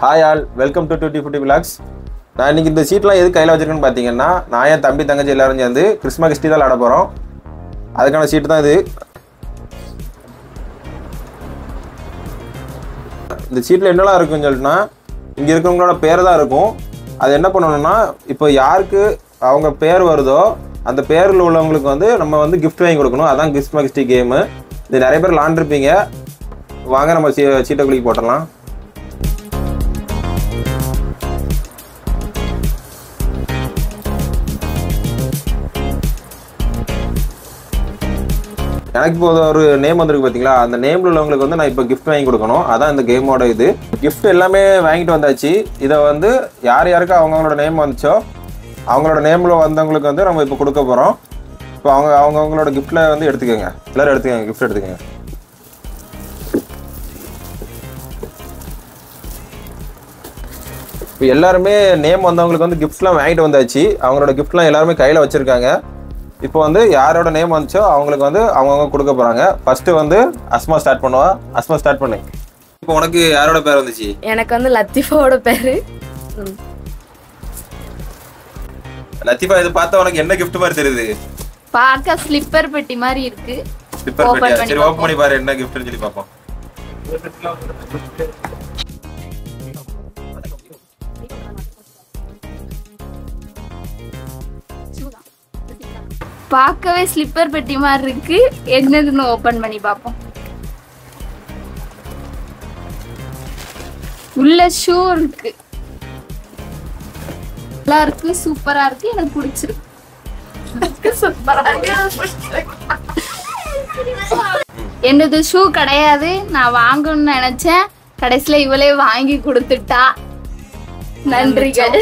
Hi all welcome to tutti frutti vlogs நான் இன்னைக்கு இந்த சீட்லாம் எது கையில் வச்சிருக்கேன்னு பார்த்தீங்கன்னா நான் என் தம்பி தங்கச்சி எல்லாரும் சேர்ந்து கிறிஸ்மஸ் கிஸ்டி தான் விளாட போகிறோம் அதுக்கான சீட்டு தான் இது இந்த சீட்டில் என்னெல்லாம் இருக்குன்னு சொல்லிட்டுனா இங்கே இருக்கிறவங்களோட பேர் தான் இருக்கும் அது என்ன பண்ணணும்னா இப்போ யாருக்கு அவங்க பேர் வருதோ அந்த பேரில் உள்ளவங்களுக்கு வந்து நம்ம வந்து gift வாங்கி கொடுக்கணும் அதான் கிறிஸ்மஸ் கிஸ்டி கேமு இது நிறைய பேர் விளாண்டுருப்பீங்க வாங்க நம்ம சீ சீட்டை குளிக்க போட்டுடலாம் எனக்கு இப்போ ஒரு நேம் வந்திருக்கு பார்த்தீங்களா அந்த நேம்ல உள்ளவங்களுக்கு வந்து நான் இப்போ gift வாங்கி கொடுக்கணும் அதான் இந்த கேமோட இது gift எல்லாமே வாங்கிட்டு வந்தாச்சு இதை வந்து யார் யாருக்கு அவங்கவங்களோட நேம் வந்துச்சோ அவங்களோட நேமில் வந்தவங்களுக்கு வந்து நம்ம இப்போ கொடுக்க போகிறோம் இப்போ அவங்க அவங்கவங்களோட கிஃப்டில் வந்து எடுத்துக்கோங்க எல்லாரும் எடுத்துக்கோங்க gift எடுத்துக்கோங்க இப்போ எல்லாருமே நேம் வந்தவங்களுக்கு வந்து கிஃப்ட்ஸ்லாம் வாங்கிட்டு வந்தாச்சு அவங்களோட கிஃப்ட்லாம் எல்லாருமே கையில் வச்சுருக்காங்க இப்போ வந்து யாரோட நேம் வந்துச்சோ அவங்களுக்கு வந்து அவங்கவுங்க கொடுக்க போகிறாங்க ஃபஸ்ட்டு வந்து அஸ்மா ஸ்டார்ட் பண்ணுவா அஸ்மா ஸ்டார்ட் பண்ணு இப்போ உனக்கு யாரோட பேர் வந்துச்சு எனக்கு வந்து லத்திஃபாவோட பேரு ம். லத்திஃபா இது பார்த்தா உனக்கு என்ன gift மாதிரி தெரியுது பார்க்க ஸ்லிப்பர் பெட்டி மாதிரி இருக்கு ஸ்லிப்பர் Open பெட்டியா பண்ணி சரி ஓப்பன் பண்ணி பாரு என்ன கிஃப்ட்னு சொல்லி பார்ப்போம் பார்க்கவே ஸ்லிப்பர் பெட்டி மாதிரி இருக்கு என்னதுன்னு ஓபன் பண்ணி பார்ப்போம் உள்ள ஷூ இருக்கு நல்லா இருக்கு சூப்பரா இருக்கு எனக்கு பிடிச்சிருக்கு சூப்பரா இருக்கு என்னது ஷூ கிடையாது நான் வாங்கணும்னு நினைச்சேன் கடைசியில இவளே வாங்கி கொடுத்துட்டா நன்றிகள்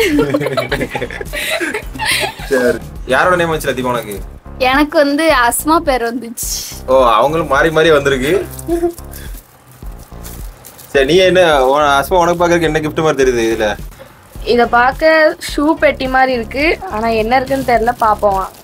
சரி யாரோட நேம் வந்துச்சு லத்திஃபா உனக்கு எனக்கு வந்து அஸ்மா பேர் வந்துச்சு ஓ அவங்களும் மாறி மாறி வந்திருக்கு சரி நீ என்ன உன் அஸ்மா உனக்கு பார்க்கறதுக்கு என்ன gift மாதிரி தெரியுது இதுல இத பார்க்க ஷூ பெட்டி மாதிரி இருக்கு ஆனா என்ன இருக்குன்னு தெரியல பாப்போம் வா.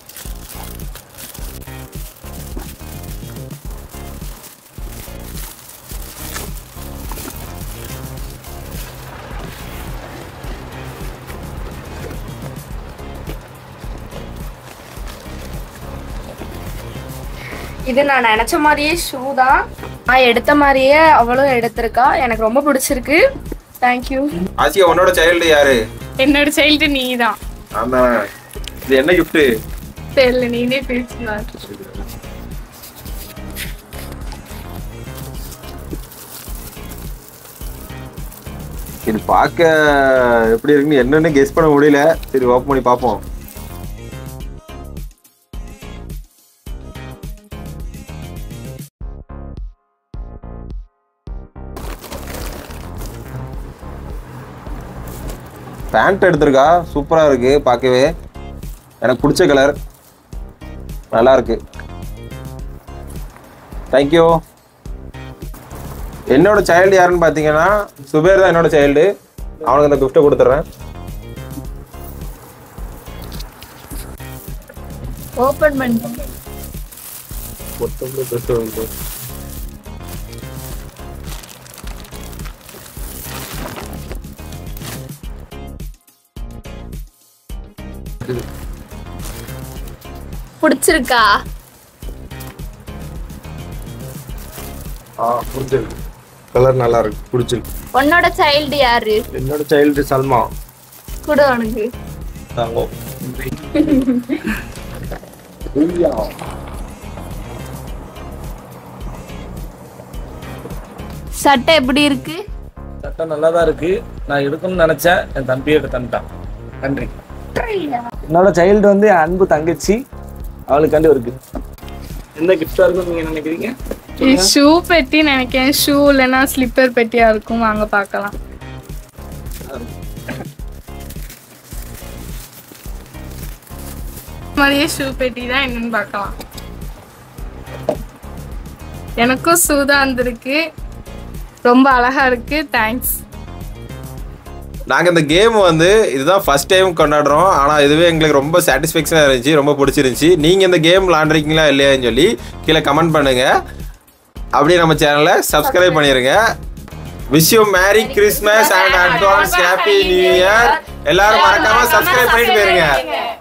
இது நான் நினைச்ச மாதிரியே ஷூ தான் நான் எடுத்த மாதிரியே அவளும் எடுத்திருக்கா எனக்கு ரொம்ப பிடிச்சிருக்கு தேங்க்யூ ஆசியா உன்னோட சைல்டு யாரு என்னோட சைல்டு நீ தான் ஆமா இது என்ன gift தெரியல நீனே பேசினார் இது பார்க்க எப்படி இருக்குன்னு என்னன்னு கெஸ் பண்ண முடியல சரி ஓப்பன் பண்ணி பார்ப்போம் பேண்ட் எடுத்திருக்கா சூப்பரா இருக்கு பார்க்கவே எனக்கு பிடிச்ச கலர் நல்லா இருக்கு தேங்க்யூ என்னோட சைல்டு யாருன்னு பார்த்தீங்கன்னா சுபேர் தான் என்னோட சைல்டு அவனுக்கு அந்த கிஃப்ட்டை கொடுத்துட்றேன் ஓபன் பண்ணி பிடிச்சிருக்கா ஆ பிடிச்சிருக்கு கலர் நல்லா இருக்கு பிடிச்சிருக்கு உன்னோட சைல்டு யாரு என்னோட சைல்டு சல்மா கூட உனக்கு தங்கம் சட்டை எப்படி இருக்கு சட்டம் நல்லா தான் இருக்கு நான் எடுக்கணும்னு நினைச்சேன் என் தம்பி எடுத்து தந்துட்டான் நன்றி என்னோட சைல்டு வந்து என் அன்பு தங்கச்சி அவளுக்காண்டி ஒரு gift. எந்த கிஃப்டா இருக்கும் நீங்க நினைக்கிறீங்க ஷூ பெட்டி நினைக்கிறேன் ஷூ இல்லைன்னா ஸ்லிப்பர் பெட்டியா இருக்கும் வாங்க பார்க்கலாம் மாதிரியே ஷூ பெட்டி தான் என்னன்னு பார்க்கலாம் எனக்கும் ஷூ தான் வந்திருக்கு ரொம்ப அழகா இருக்கு தேங்க்ஸ் நாங்கள் இந்த கேம் வந்து இதுதான் ஃபர்ஸ்ட் டைம் கொண்டாடுறோம் ஆனால் இதுவே எங்களுக்கு ரொம்ப சாட்டிஸ்ஃபேக்ஷனாக இருந்துச்சு ரொம்ப பிடிச்சிருந்துச்சி நீங்கள் இந்த கேம் விளாண்டுருக்கீங்களா இல்லையான்னு சொல்லி கீழே கமெண்ட் பண்ணுங்கள் அப்படியே நம்ம சேனலை சப்ஸ்கிரைப் பண்ணிடுங்க wish you merry Christmas and advance happy new year எல்லாரும் மறக்காம சப்ஸ்கிரைப் பண்ணிட்டு போயிருங்க